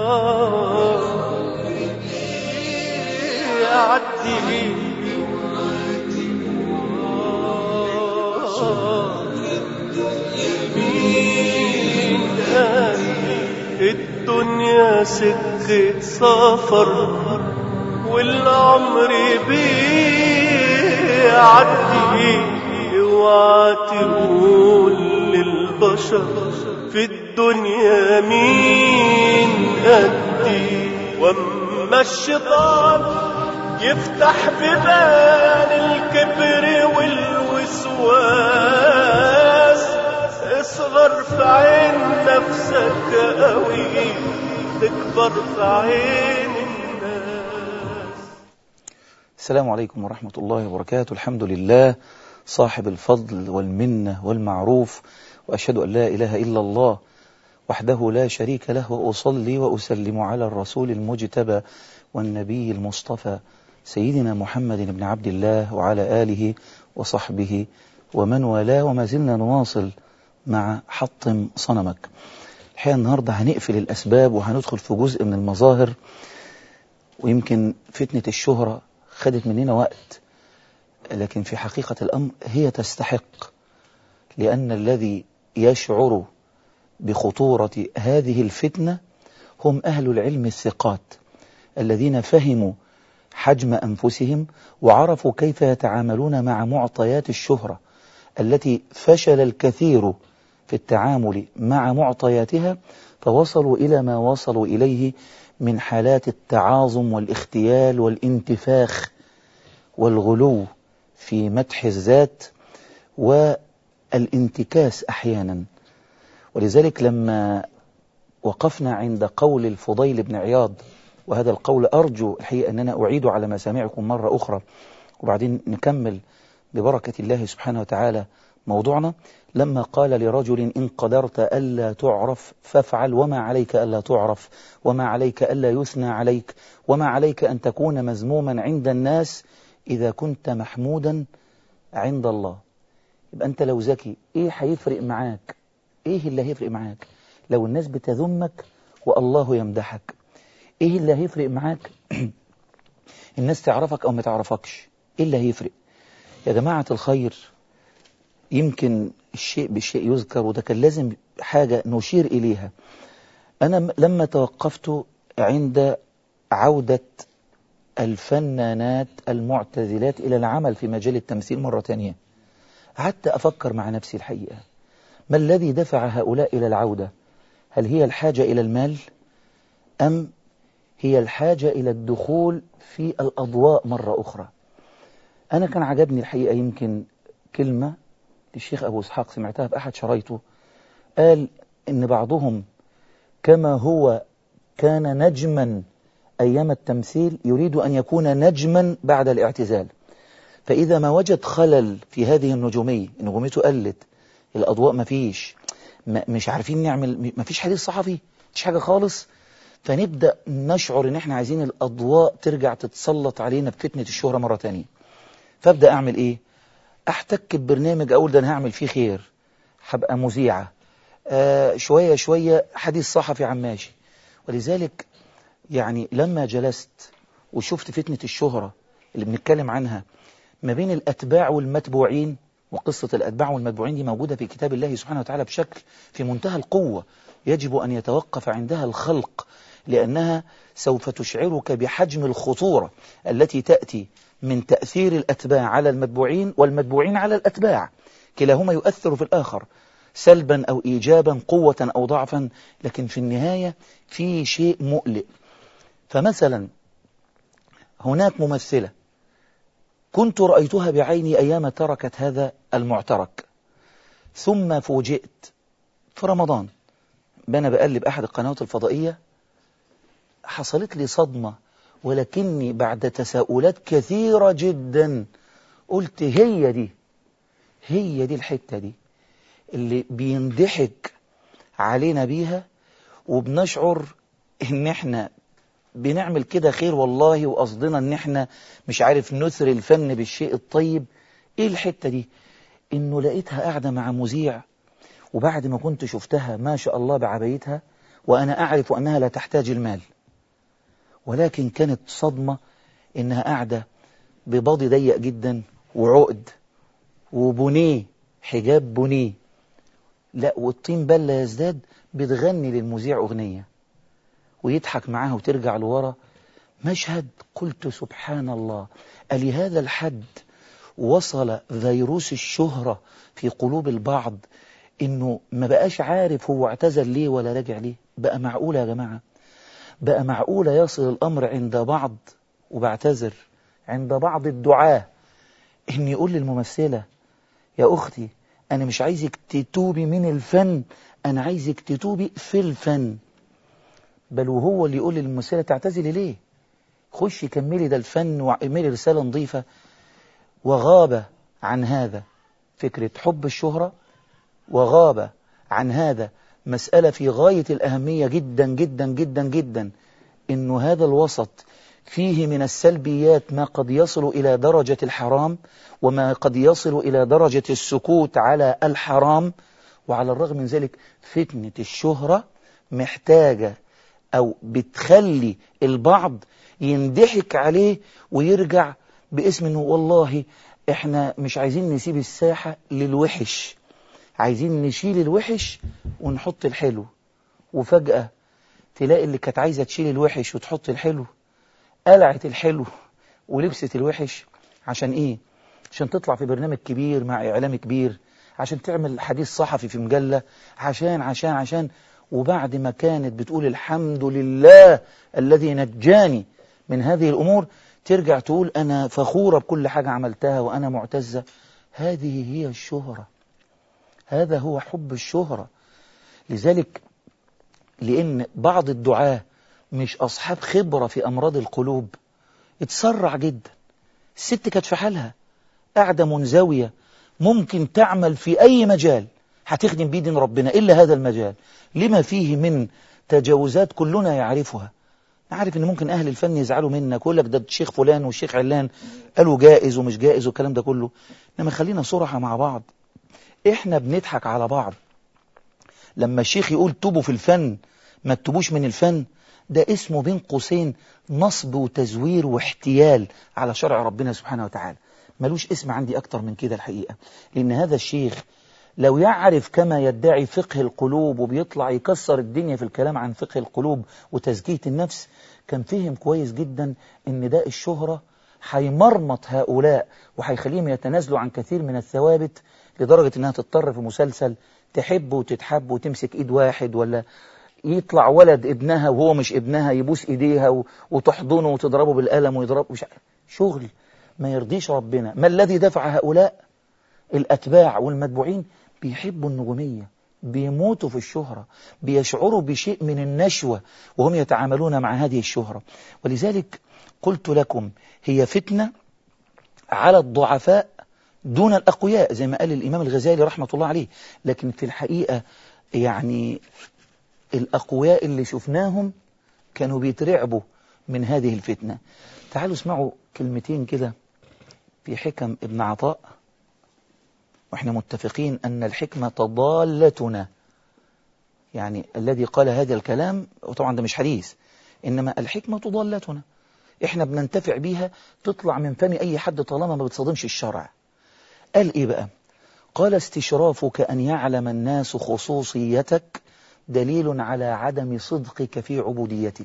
يعدي مين قال الدنيا سكة سفر والعمر بيعدي اوعى تقول للبشر في الدنيا مين قدي واما الشيطان يفتح ببال الكبر والوسواس اصغر في عين نفسك قوي تكبر في عين الناس السلام عليكم ورحمة الله وبركاته الحمد لله صاحب الفضل والمنة والمعروف وأشهد أن لا إله إلا الله وحده لا شريك له وأصلي وأسلم على الرسول المجتبى والنبي المصطفى سيدنا محمد بن عبد الله وعلى آله وصحبه ومن والاه وما زلنا نواصل مع حطم صنمك الحقيقة النهاردة هنقفل الأسباب وهندخل في جزء من المظاهر ويمكن فتنة الشهرة خدت مننا وقت لكن في حقيقة الأمر هي تستحق لأن الذي يشعر بخطورة هذه الفتنة هم أهل العلم الثقات الذين فهموا حجم أنفسهم وعرفوا كيف يتعاملون مع معطيات الشهرة التي فشل الكثير في التعامل مع معطياتها فوصلوا إلى ما وصلوا إليه من حالات التعاظم والاختيال والانتفاخ والغلو في مدح الذات والانتكاس أحيانا ولذلك لما وقفنا عند قول الفضيل بن عياض وهذا القول أرجو الحقيقة أننا أعيد على مسامعكم مرة أخرى وبعدين نكمل ببركة الله سبحانه وتعالى موضوعنا لما قال لرجل إن قدرت ألا تعرف فافعل وما عليك ألا تعرف وما عليك ألا يثنى عليك وما عليك أن تكون مذموما عند الناس إذا كنت محمودا عند الله يبقى أنت لو ذكي إيه هيفرق معاك إيه اللي هيفرق معاك لو الناس بتذمك والله يمدحك إيه اللي هيفرق معاك الناس تعرفك أو ما تعرفكش إيه اللي هيفرق يا جماعة الخير يمكن الشيء بالشيء يذكر وده كان لازم حاجة نشير إليها أنا لما توقفت عند عودة الفنانات المعتزلات إلى العمل في مجال التمثيل مرة تانية قعدت أفكر مع نفسي الحقيقة ما الذي دفع هؤلاء إلى العودة هل هي الحاجة إلى المال أم هي الحاجة إلى الدخول في الأضواء مرة أخرى أنا كان عجبني الحقيقة يمكن كلمة للشيخ أبو إسحاق سمعتها في أحد شرايطه قال إن بعضهم كما هو كان نجما أيام التمثيل يريد أن يكون نجما بعد الاعتزال فإذا ما وجد خلل في هذه النجومية نجوميته قلت الأضواء ما فيش ما مش عارفين نعمل ما فيش حديث صحفي مش حاجة خالص فنبدأ نشعر إن إحنا عايزين الأضواء ترجع تتسلط علينا بفتنة الشهرة مرة تانية فأبدأ أعمل إيه أحتك ببرنامج أقول ده أنا هعمل فيه خير هبقى مذيعة آه شوية شوية حديث صحفي عن ماشي ولذلك يعني لما جلست وشفت فتنة الشهرة اللي بنتكلم عنها ما بين الأتباع والمتبوعين وقصة الأتباع والمتبوعين دي موجودة في كتاب الله سبحانه وتعالى بشكل في منتهى القوة يجب أن يتوقف عندها الخلق لأنها سوف تشعرك بحجم الخطورة التي تأتي من تأثير الأتباع على المتبوعين والمتبوعين على الأتباع كلاهما يؤثر في الآخر سلبا أو إيجابا قوة أو ضعفا لكن في النهاية في شيء مؤلم فمثلا هناك ممثلة كنت رأيتها بعيني أيام تركت هذا المعترك ثم فوجئت في رمضان أنا بقلب أحد القنوات الفضائية حصلت لي صدمة ولكني بعد تساؤلات كثيرة جدا قلت هي دي هي دي الحتة دي اللي بينضحك علينا بيها وبنشعر ان احنا بنعمل كده خير والله وقصدنا ان احنا مش عارف نثر الفن بالشيء الطيب ايه الحتة دي انه لقيتها قاعدة مع مذيع وبعد ما كنت شفتها ما شاء الله بعبايتها وأنا أعرف أنها لا تحتاج المال ولكن كانت صدمة إنها قاعدة بباضي ضيق جدا وعقد وبونيه حجاب بونيه لا والطين بلة يزداد بتغني للمذيع أغنية ويضحك معاها وترجع لورا مشهد قلت سبحان الله ألهذا الحد وصل فيروس الشهرة في قلوب البعض إنه ما بقاش عارف هو اعتزل ليه ولا رجع ليه بقى معقولة يا جماعة بقى معقولة يصل الأمر عند بعض وبعتذر عند بعض الدعاة إن يقول للممثلة يا أختي أنا مش عايزك تتوبي من الفن أنا عايزك تتوبي في الفن بل وهو اللي يقول للممثلة تعتزلي ليه خشي كملي ده الفن واعملي رسالة نظيفة وغاب عن هذا فكرة حب الشهرة وغاب عن هذا مسألة في غاية الأهمية جدا جدا جدا جدا إنه هذا الوسط فيه من السلبيات ما قد يصل إلى درجة الحرام وما قد يصل إلى درجة السكوت على الحرام وعلى الرغم من ذلك فتنة الشهرة محتاجة أو بتخلي البعض يندحك عليه ويرجع باسم انه والله احنا مش عايزين نسيب الساحة للوحش عايزين نشيل الوحش ونحط الحلو وفجأة تلاقي اللي كانت عايزة تشيل الوحش وتحط الحلو قلعت الحلو ولبست الوحش عشان ايه عشان تطلع في برنامج كبير مع اعلام كبير عشان تعمل حديث صحفي في مجلة عشان عشان عشان وبعد ما كانت بتقول الحمد لله الذي نجاني من هذه الأمور ترجع تقول أنا فخورة بكل حاجة عملتها وأنا معتزة هذه هي الشهرة هذا هو حب الشهرة لذلك لأن بعض الدعاة مش أصحاب خبرة في أمراض القلوب اتسرع جدا الست كانت في حالها قاعدة منزوية ممكن تعمل في أي مجال هتخدم بيه دين ربنا إلا هذا المجال لما فيه من تجاوزات كلنا يعرفها عارف ان ممكن اهل الفن يزعلوا منك ويقول لك ده الشيخ فلان والشيخ علان قالوا جائز ومش جائز والكلام ده كله انما خلينا صراحة مع بعض احنا بنضحك على بعض لما الشيخ يقول توبوا في الفن ما تتوبوش من الفن ده اسمه بين قوسين نصب وتزوير واحتيال على شرع ربنا سبحانه وتعالى ملوش اسم عندي اكتر من كده الحقيقة لان هذا الشيخ لو يعرف كما يدعي فقه القلوب وبيطلع يكسر الدنيا في الكلام عن فقه القلوب وتزكية النفس كان فهم كويس جدا ان ده الشهرة هيمرمط هؤلاء وهيخليهم يتنازلوا عن كثير من الثوابت لدرجة انها تضطر في مسلسل تحب وتتحب وتمسك ايد واحد ولا يطلع ولد ابنها وهو مش ابنها يبوس ايديها وتحضنه وتضربه بالقلم ويضربه مش شغل ما يرضيش ربنا ما الذي دفع هؤلاء الأتباع والمتبوعين بيحبوا النجومية بيموتوا في الشهرة بيشعروا بشيء من النشوة وهم يتعاملون مع هذه الشهرة ولذلك قلت لكم هي فتنة على الضعفاء دون الأقوياء زي ما قال الإمام الغزالي رحمة الله عليه لكن في الحقيقة يعني الأقوياء اللي شفناهم كانوا بيترعبوا من هذه الفتنة تعالوا اسمعوا كلمتين كده في حكم ابن عطاء واحنا متفقين أن الحكمة ضالتنا يعني الذي قال هذا الكلام وطبعا ده مش حديث إنما الحكمة ضالتنا احنا بننتفع بيها تطلع من فم أي حد طالما ما بتصادمش الشرع قال إيه بقى قال استشرافك أن يعلم الناس خصوصيتك دليل على عدم صدقك في عبوديتك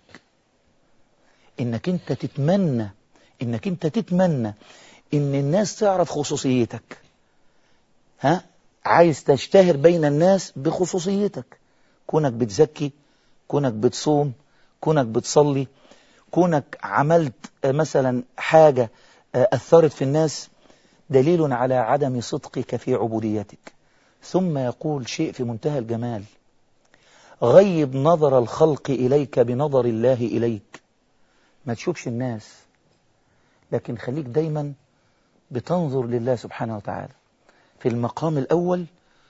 إنك أنت تتمنى إنك أنت تتمنى إن الناس تعرف خصوصيتك ها عايز تشتهر بين الناس بخصوصيتك كونك بتزكي كونك بتصوم كونك بتصلي كونك عملت مثلا حاجة أثرت في الناس دليل على عدم صدقك في عبوديتك ثم يقول شيء في منتهى الجمال غيب نظر الخلق إليك بنظر الله إليك ما تشوفش الناس لكن خليك دايما بتنظر لله سبحانه وتعالى في المقام الأول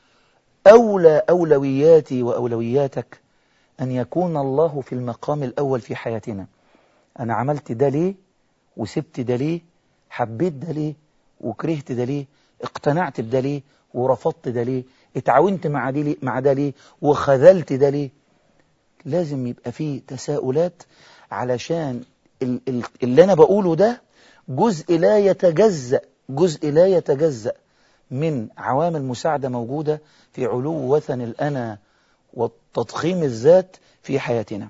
أولى أولوياتي وأولوياتك أن يكون الله في المقام الأول في حياتنا أنا عملت ده ليه وسبت ده ليه حبيت ده ليه وكرهت ده ليه اقتنعت بده ليه ورفضت ده ليه اتعاونت مع دي ليه مع ده ليه وخذلت ده ليه لازم يبقى فيه تساؤلات علشان ال- ال- اللي أنا بقوله ده جزء لا يتجزأ جزء لا يتجزأ من عوامل مساعدة موجودة في علو وثن الأنا وتضخيم الذات في حياتنا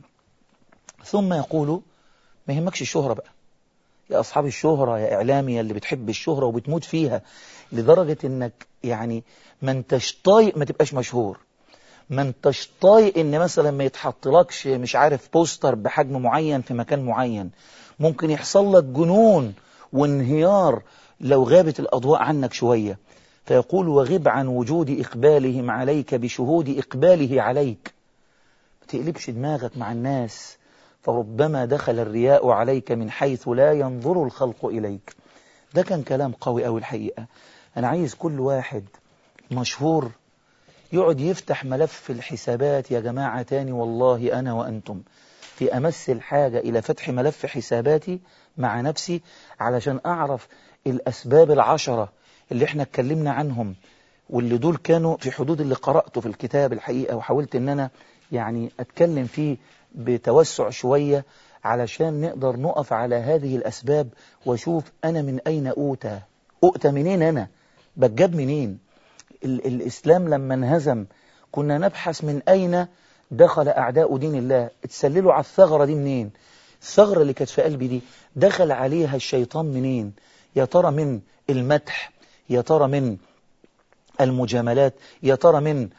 ثم يقول ما يهمكش الشهرة بقى يا أصحاب الشهرة يا إعلامي يا اللي بتحب الشهرة وبتموت فيها لدرجة إنك يعني ما انتش طايق ما تبقاش مشهور ما انتش طايق إن مثلا ما يتحطلكش مش عارف بوستر بحجم معين في مكان معين ممكن يحصل لك جنون وانهيار لو غابت الأضواء عنك شوية فيقول وغب عن وجود إقبالهم عليك بشهود إقباله عليك ما تقلبش دماغك مع الناس فربما دخل الرياء عليك من حيث لا ينظر الخلق إليك ده كان كلام قوي أوي الحقيقة أنا عايز كل واحد مشهور يقعد يفتح ملف الحسابات يا جماعة تاني والله أنا وأنتم في أمس الحاجة إلى فتح ملف حساباتي مع نفسي علشان أعرف الأسباب العشرة اللي احنا اتكلمنا عنهم واللي دول كانوا في حدود اللي قرأته في الكتاب الحقيقة وحاولت ان انا يعني اتكلم فيه بتوسع شوية علشان نقدر نقف على هذه الأسباب واشوف أنا من أين أوتى أؤتى منين أنا بتجاب منين ال الإسلام لما انهزم كنا نبحث من أين دخل أعداء دين الله اتسللوا على الثغرة دي منين الثغرة اللي كانت في قلبي دي دخل عليها الشيطان منين يا ترى من المدح يا ترى من المجاملات يا ترى من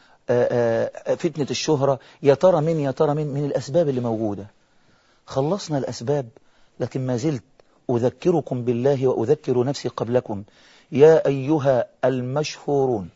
فتنة الشهرة يا ترى من يا ترى من من الأسباب اللي موجودة خلصنا الأسباب لكن ما زلت أذكركم بالله وأذكر نفسي قبلكم يا أيها المشهورون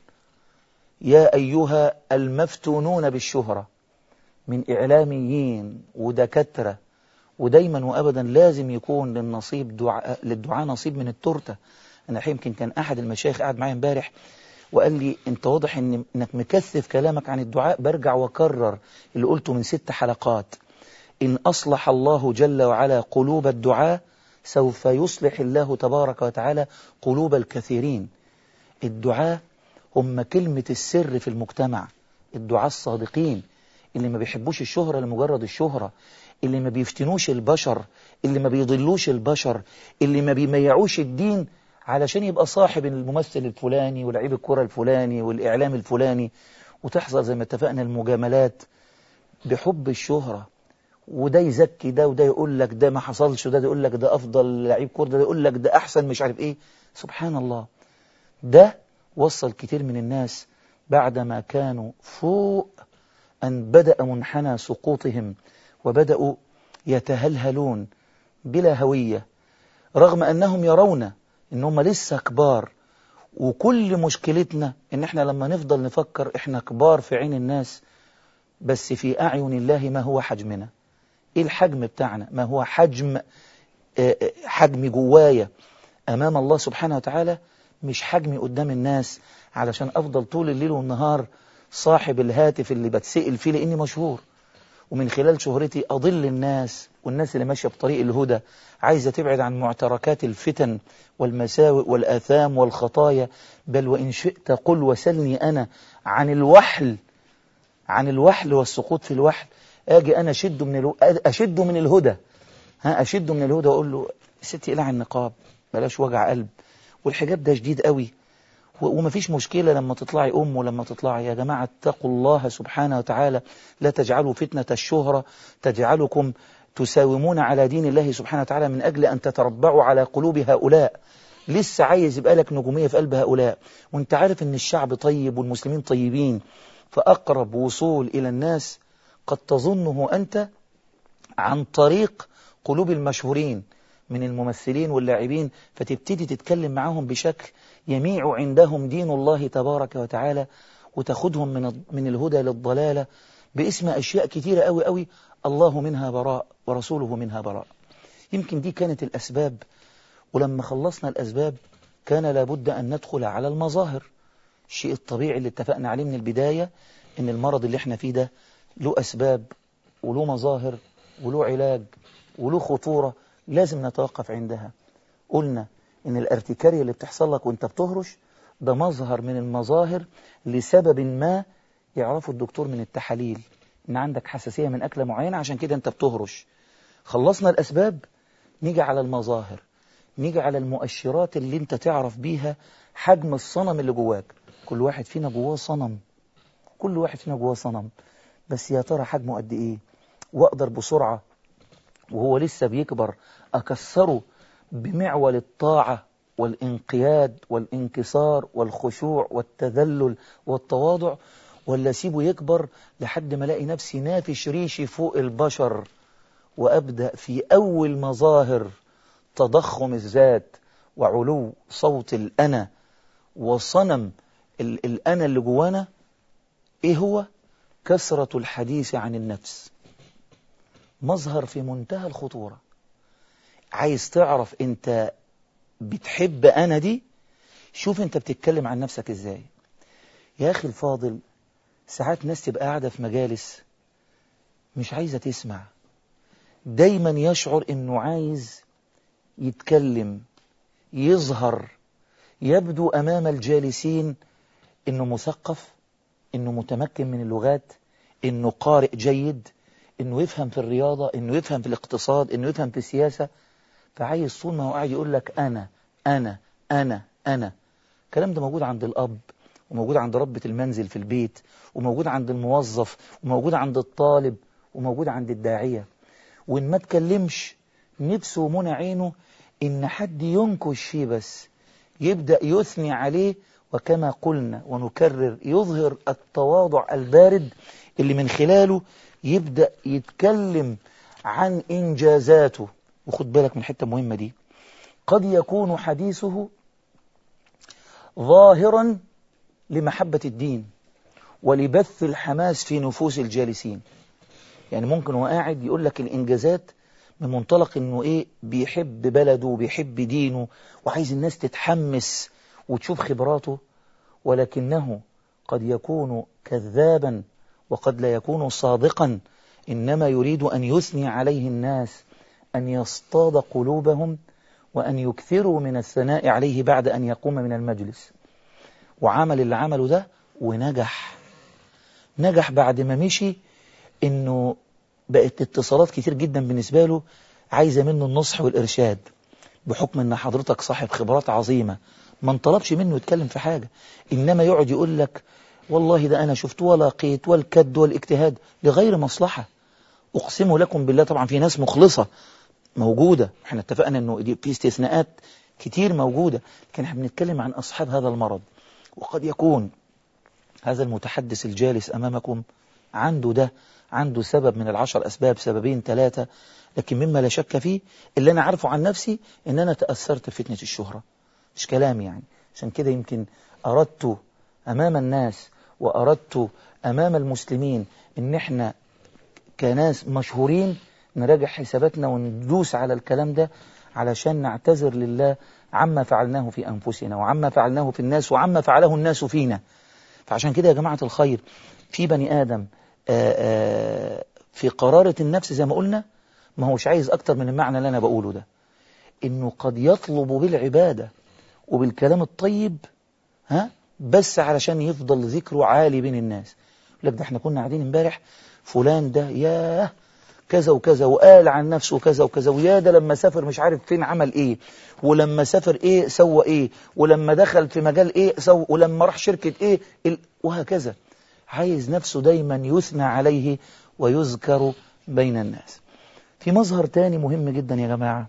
يا أيها المفتونون بالشهرة من إعلاميين ودكاترة ودايما وأبدا لازم يكون للنصيب دعاء للدعاء نصيب من التورتة أنا يمكن كان أحد المشايخ قاعد معايا امبارح وقال لي أنت واضح إن إنك مكثف كلامك عن الدعاء برجع وكرر اللي قلته من ست حلقات إن أصلح الله جل وعلا قلوب الدعاء سوف يصلح الله تبارك وتعالى قلوب الكثيرين الدعاء هم كلمة السر في المجتمع الدعاء الصادقين اللي ما بيحبوش الشهرة لمجرد الشهرة اللي ما بيفتنوش البشر اللي ما بيضلوش البشر اللي ما بيميعوش الدين علشان يبقى صاحب الممثل الفلاني ولعيب الكرة الفلاني والإعلام الفلاني وتحصل زي ما اتفقنا المجاملات بحب الشهرة وده يزكي ده وده يقول لك ده ما حصلش وده يقول لك ده أفضل لعيب كرة ده يقول لك ده أحسن مش عارف إيه سبحان الله ده وصل كتير من الناس بعدما كانوا فوق أن بدأ منحنى سقوطهم وبدأوا يتهلهلون بلا هوية رغم أنهم يرون أنهم لسه كبار وكل مشكلتنا أن احنا لما نفضل نفكر احنا كبار في عين الناس بس في أعين الله ما هو حجمنا إيه الحجم بتاعنا ما هو حجم حجم جوايا أمام الله سبحانه وتعالى مش حجمي قدام الناس علشان أفضل طول الليل والنهار صاحب الهاتف اللي بتسئل فيه لأني مشهور ومن خلال شهرتي أضل الناس والناس اللي ماشية بطريق الهدى عايزة تبعد عن معتركات الفتن والمساوئ والآثام والخطايا بل وإن شئت قل وسلني أنا عن الوحل عن الوحل والسقوط في الوحل أجي أنا أشد من الو... أشد من الهدى ها أشد من الهدى وأقول له ستي إلى النقاب بلاش وجع قلب والحجاب ده شديد قوي ومفيش مشكلة لما تطلعي أم ولما تطلعي يا جماعة اتقوا الله سبحانه وتعالى لا تجعلوا فتنة الشهرة تجعلكم تساومون على دين الله سبحانه وتعالى من أجل أن تتربعوا على قلوب هؤلاء لسه عايز يبقى لك نجومية في قلب هؤلاء وانت عارف ان الشعب طيب والمسلمين طيبين فأقرب وصول إلى الناس قد تظنه أنت عن طريق قلوب المشهورين من الممثلين واللاعبين فتبتدي تتكلم معهم بشكل يميع عندهم دين الله تبارك وتعالى وتاخدهم من من الهدى للضلالة باسم أشياء كثيرة قوي قوي الله منها براء ورسوله منها براء يمكن دي كانت الأسباب ولما خلصنا الأسباب كان لابد أن ندخل على المظاهر الشيء الطبيعي اللي اتفقنا عليه من البداية ان المرض اللي احنا فيه ده له أسباب وله مظاهر وله علاج وله خطورة لازم نتوقف عندها قلنا ان الارتكارية اللي بتحصل لك وانت بتهرش ده مظهر من المظاهر لسبب ما يعرفه الدكتور من التحاليل ان عندك حساسية من أكلة معينة عشان كده انت بتهرش خلصنا الأسباب نيجي على المظاهر نيجي على المؤشرات اللي انت تعرف بيها حجم الصنم اللي جواك كل واحد فينا جواه صنم كل واحد فينا جواه صنم بس يا ترى حجمه قد ايه واقدر بسرعة وهو لسه بيكبر اكسره بمعول الطاعة والانقياد والانكسار والخشوع والتذلل والتواضع ولا اسيبه يكبر لحد ما الاقي نفسي نافش ريشي فوق البشر وابدا في اول مظاهر تضخم الذات وعلو صوت الانا وصنم ال- الانا اللي جوانا ايه هو كثرة الحديث عن النفس مظهر في منتهى الخطورة عايز تعرف انت بتحب انا دي شوف انت بتتكلم عن نفسك ازاي يا اخي الفاضل ساعات ناس تبقى قاعدة في مجالس مش عايزة تسمع دايما يشعر انه عايز يتكلم يظهر يبدو امام الجالسين انه مثقف انه متمكن من اللغات انه قارئ جيد انه يفهم في الرياضة انه يفهم في الاقتصاد انه يفهم في السياسة فعايز طول ما هو قاعد يقول لك انا انا انا انا الكلام ده موجود عند الاب وموجود عند ربة المنزل في البيت وموجود عند الموظف وموجود عند الطالب وموجود عند الداعية وإن ما تكلمش نفسه ومنى عينه إن حد ينكش فيه بس يبدأ يثني عليه وكما قلنا ونكرر يظهر التواضع البارد اللي من خلاله يبدأ يتكلم عن إنجازاته وخد بالك من حتة مهمة دي قد يكون حديثه ظاهرا لمحبة الدين ولبث الحماس في نفوس الجالسين يعني ممكن هو قاعد يقول لك الإنجازات من منطلق إنه إيه بيحب بلده وبيحب دينه وعايز الناس تتحمس وتشوف خبراته ولكنه قد يكون كذابا وقد لا يكون صادقا إنما يريد أن يثني عليه الناس أن يصطاد قلوبهم وأن يكثروا من الثناء عليه بعد أن يقوم من المجلس وعمل اللي عمله ده ونجح نجح بعد ما مشي انه بقت اتصالات كتير جدا بالنسبة له عايزة منه النصح والإرشاد بحكم ان حضرتك صاحب خبرات عظيمة ما انطلبش منه يتكلم في حاجة إنما يقعد يقول لك والله ده أنا شفت ولقيت والكد والاجتهاد لغير مصلحة أقسم لكم بالله طبعا في ناس مخلصة موجودة احنا اتفقنا انه دي في استثناءات كتير موجودة لكن احنا بنتكلم عن أصحاب هذا المرض وقد يكون هذا المتحدث الجالس أمامكم عنده ده عنده سبب من العشر أسباب سببين ثلاثة لكن مما لا شك فيه اللي أنا عارفه عن نفسي إن أنا تأثرت بفتنة الشهرة مش كلام يعني عشان كده يمكن أردت أمام الناس وأردت أمام المسلمين إن إحنا كناس مشهورين نراجع حساباتنا وندوس على الكلام ده علشان نعتذر لله عما فعلناه في أنفسنا وعما فعلناه في الناس وعما فعله الناس فينا فعشان كده يا جماعة الخير في بني آدم آآ آآ في قرارة النفس زي ما قلنا ما هوش عايز أكتر من المعنى اللي أنا بقوله ده إنه قد يطلب بالعبادة وبالكلام الطيب ها بس علشان يفضل ذكره عالي بين الناس لك ده احنا كنا قاعدين امبارح فلان ده ياه كذا وكذا وقال عن نفسه كذا وكذا ويا ده لما سافر مش عارف فين عمل ايه ولما سافر ايه سوى ايه ولما دخل في مجال ايه سوى ولما راح شركة ايه ال... وهكذا عايز نفسه دايما يثنى عليه ويذكر بين الناس في مظهر تاني مهم جدا يا جماعة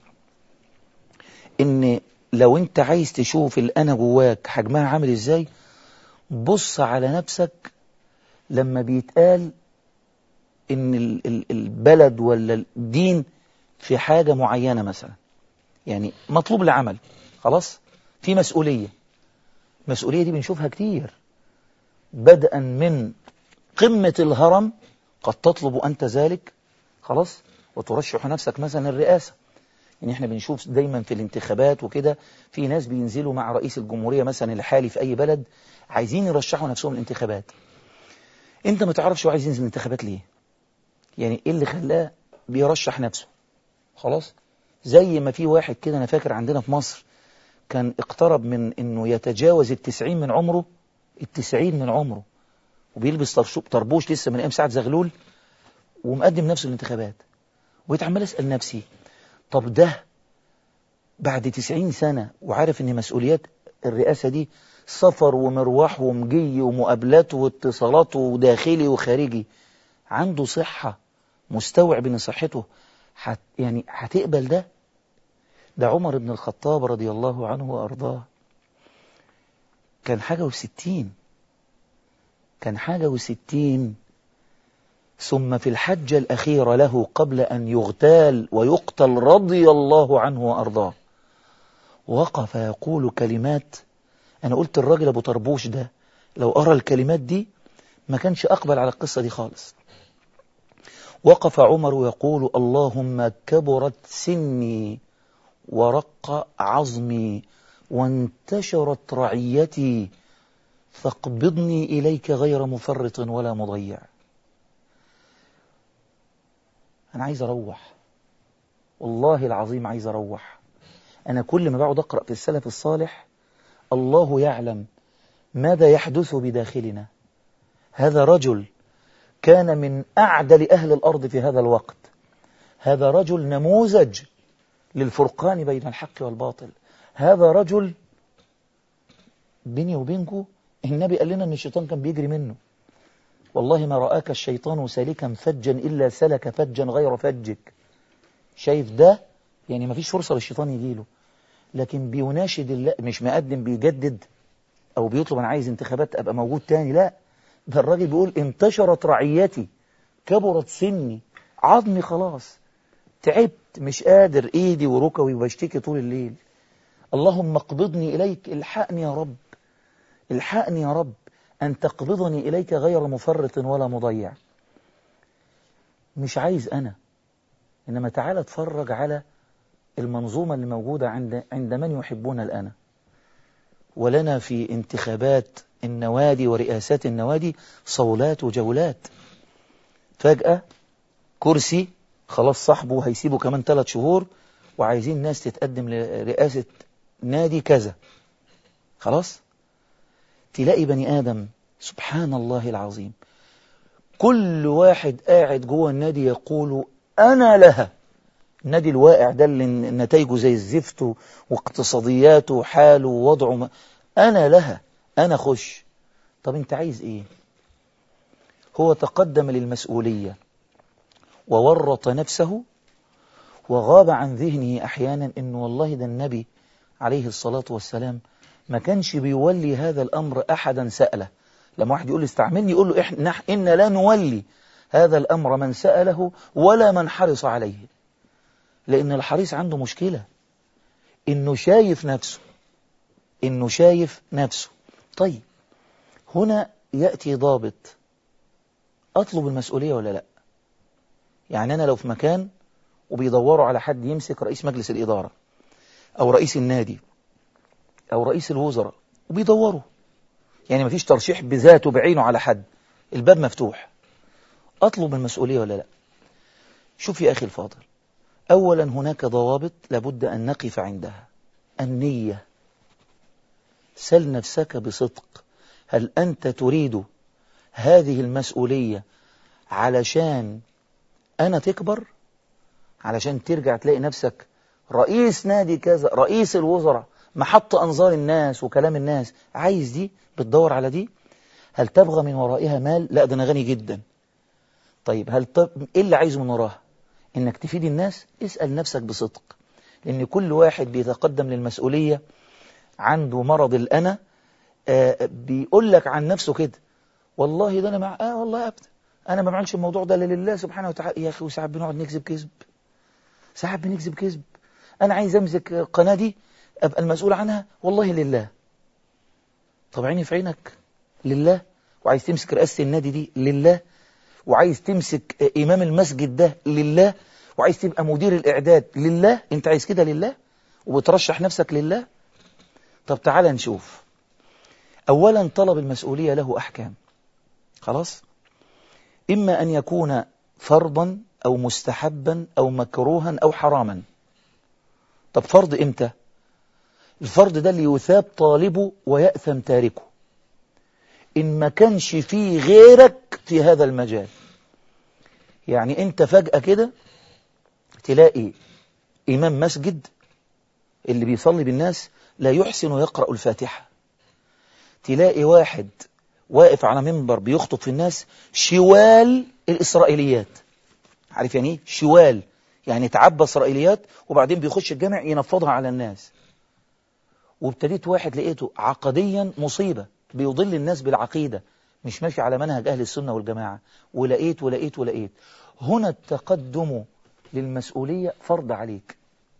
ان لو انت عايز تشوف الأنا جواك حجمها عامل ازاي بص على نفسك لما بيتقال ان البلد ولا الدين في حاجة معينة مثلا يعني مطلوب لعمل خلاص في مسؤولية المسؤولية دي بنشوفها كتير بدءا من قمة الهرم قد تطلب أنت ذلك خلاص وترشح نفسك مثلا الرئاسة يعني احنا بنشوف دايما في الانتخابات وكده في ناس بينزلوا مع رئيس الجمهورية مثلا الحالي في أي بلد عايزين يرشحوا نفسهم الانتخابات انت ما تعرفش هو عايز ينزل الانتخابات ليه يعني ايه اللي خلاه بيرشح نفسه خلاص زي ما في واحد كده انا فاكر عندنا في مصر كان اقترب من انه يتجاوز التسعين من عمره التسعين من عمره وبيلبس طربوش لسه من ايام سعد زغلول ومقدم نفسه للانتخابات وبقيت عمال أسأل نفسي طب ده بعد تسعين سنة وعارف ان مسؤوليات الرئاسة دي سفر ومروح ومجي ومقابلات واتصالات وداخلي وخارجي عنده صحة مستوعب ان صحته حت يعني هتقبل ده ده عمر بن الخطاب رضي الله عنه وأرضاه كان حاجة وستين كان حاجة وستين ثم في الحجة الأخيرة له قبل أن يغتال ويقتل رضي الله عنه وأرضاه وقف يقول كلمات أنا قلت الراجل أبو طربوش ده لو أرى الكلمات دي ما كانش أقبل على القصة دي خالص وقف عمر يقول اللهم كبرت سني ورق عظمي وانتشرت رعيتي فاقبضني إليك غير مفرط ولا مضيع أنا عايز أروح والله العظيم عايز أروح أنا كل ما بقعد أقرأ في السلف الصالح الله يعلم ماذا يحدث بداخلنا هذا رجل كان من أعدل أهل الأرض في هذا الوقت هذا رجل نموذج للفرقان بين الحق والباطل هذا رجل بيني وبينكم النبي قال لنا ان الشيطان كان بيجري منه والله ما رآك الشيطان سالكا فجا إلا سلك فجا غير فجك شايف ده يعني ما فيش فرصة للشيطان يجيله لكن بيناشد الله مش مقدم بيجدد أو بيطلب أنا عايز انتخابات أبقى موجود تاني لا ده الراجل بيقول انتشرت رعيتي كبرت سني عظمي خلاص تعبت مش قادر ايدي وركبي وبشتكي طول الليل اللهم اقبضني إليك الحقني يا رب الحقني يا رب أن تقبضني إليك غير مفرط ولا مضيع مش عايز أنا إنما تعالى اتفرج على المنظومة اللي موجودة عند, عند من يحبون الأنا ولنا في انتخابات النوادي ورئاسات النوادي صولات وجولات فجأة كرسي خلاص صاحبه هيسيبه كمان ثلاث شهور وعايزين ناس تتقدم لرئاسة نادي كذا خلاص تلاقي بني آدم سبحان الله العظيم كل واحد قاعد جوه النادي يقول أنا لها النادي الواقع ده اللي نتائجه زي الزفت واقتصادياته وحاله ووضعه ما أنا لها أنا خش طب أنت عايز إيه هو تقدم للمسؤولية وورط نفسه وغاب عن ذهنه أحيانا إنه والله ده النبي عليه الصلاة والسلام ما كانش بيولي هذا الأمر أحدا سأله لما واحد يقول استعملني يقول له إحنا إن لا نولي هذا الأمر من سأله ولا من حرص عليه لأن الحريص عنده مشكلة إنه شايف نفسه إنه شايف نفسه طيب هنا يأتي ضابط أطلب المسؤولية ولا لا يعني أنا لو في مكان وبيدوروا على حد يمسك رئيس مجلس الإدارة أو رئيس النادي أو رئيس الوزراء وبيدوروا يعني مفيش ترشيح بذاته بعينه على حد الباب مفتوح أطلب المسؤولية ولا لا شوف يا أخي الفاضل أولا هناك ضوابط لابد أن نقف عندها النية سل نفسك بصدق هل أنت تريد هذه المسؤولية علشان أنا تكبر علشان ترجع تلاقي نفسك رئيس نادي كذا رئيس الوزراء محط أنظار الناس وكلام الناس عايز دي بتدور على دي هل تبغى من ورائها مال لا ده أنا غني جدا طيب هل طب إيه اللي عايزه من وراها إنك تفيد الناس اسأل نفسك بصدق لأن كل واحد بيتقدم للمسؤولية عنده مرض الأنا آه بيقول لك عن نفسه كده والله ده أنا مع آه والله أبدا أنا ما بعملش الموضوع ده لله سبحانه وتعالى يا أخي وساعات بنقعد نكذب كذب ساعات بنكذب كذب أنا عايز أمسك قناة دي أبقى المسؤول عنها والله لله طب عيني في عينك لله وعايز تمسك رئاسة النادي دي لله وعايز تمسك إمام المسجد ده لله وعايز تبقى مدير الإعداد لله أنت عايز كده لله وبترشح نفسك لله طب تعالى نشوف أولا طلب المسؤولية له أحكام خلاص إما أن يكون فرضا أو مستحبا أو مكروها أو حراما طب فرض إمتى الفرض ده اللي يثاب طالبه ويأثم تاركه إن ما كانش فيه غيرك في هذا المجال يعني انت فجأة كده تلاقي إمام مسجد اللي بيصلي بالناس لا يحسن يقرأ الفاتحة تلاقي واحد واقف على منبر بيخطب في الناس شوال الإسرائيليات عارف يعني ايه شوال يعني تعبى إسرائيليات وبعدين بيخش الجامع ينفضها على الناس وابتديت واحد لقيته عقديا مصيبة بيضل الناس بالعقيدة مش ماشي على منهج أهل السنة والجماعة ولقيت ولقيت ولقيت هنا التقدم للمسؤولية فرض عليك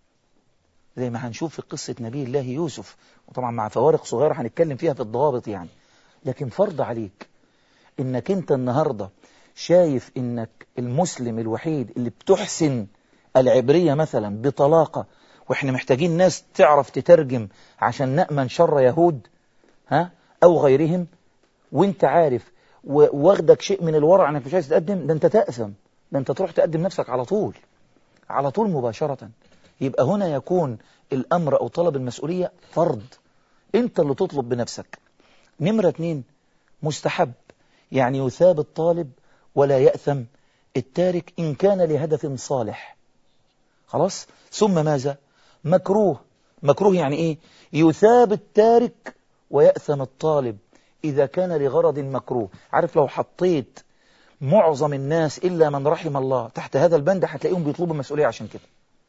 زي ما هنشوف في قصة نبي الله يوسف وطبعا مع فوارق صغيرة هنتكلم فيها في الضوابط يعني لكن فرض عليك انك انت النهاردة شايف انك المسلم الوحيد اللي بتحسن العبرية مثلا بطلاقة واحنا محتاجين ناس تعرف تترجم عشان نأمن شر يهود ها او غيرهم وانت عارف واخدك شيء من الورع انك مش عايز تقدم ده انت تأثم ده انت تروح تقدم نفسك على طول على طول مباشرة يبقى هنا يكون الأمر أو طلب المسؤولية فرض أنت اللي تطلب بنفسك نمرة اتنين مستحب يعني يثاب الطالب ولا يأثم التارك إن كان لهدف صالح خلاص ثم ماذا مكروه مكروه يعني إيه يثاب التارك ويأثم الطالب إذا كان لغرض مكروه عارف لو حطيت معظم الناس إلا من رحم الله تحت هذا البند هتلاقيهم بيطلبوا مسؤولية عشان كده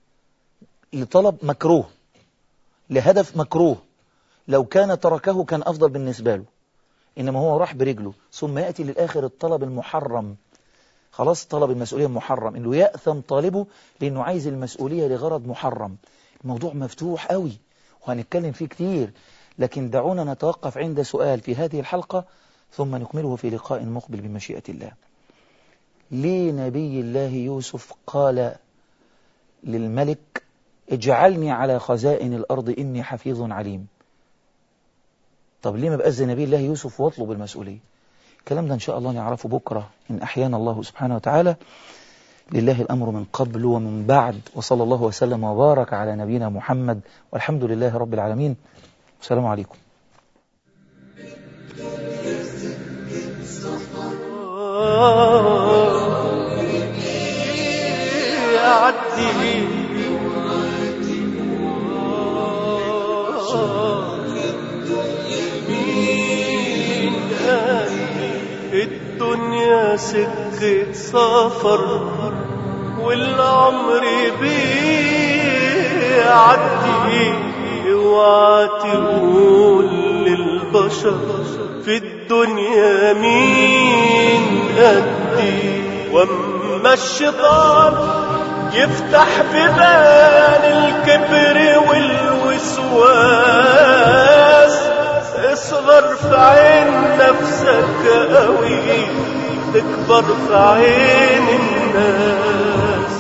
لطلب مكروه لهدف مكروه لو كان تركه كان أفضل بالنسبة له إنما هو راح برجله ثم يأتي للآخر الطلب المحرم خلاص طلب المسؤولية محرم إنه يأثم طالبه لأنه عايز المسؤولية لغرض محرم الموضوع مفتوح قوي وهنتكلم فيه كتير لكن دعونا نتوقف عند سؤال في هذه الحلقة ثم نكمله في لقاء مقبل بمشيئة الله ليه نبي الله يوسف قال للملك اجعلني على خزائن الأرض إني حفيظ عليم طب ليه ما بقى زي نبي الله يوسف واطلب المسؤولية الكلام ده إن شاء الله نعرفه بكرة إن أحيانا الله سبحانه وتعالى لله الأمر من قبل ومن بعد وصلى الله وسلم وبارك على نبينا محمد والحمد لله رب العالمين والسلام عليكم يعدي مين قال الدنيا سكة سفر والعمر بيعدي اوعى تقول للبشر في الدنيا مين قدي واما الشيطان يفتح ببان الكبر والوسواس اصغر في عين نفسك قوي تكبر في عين الناس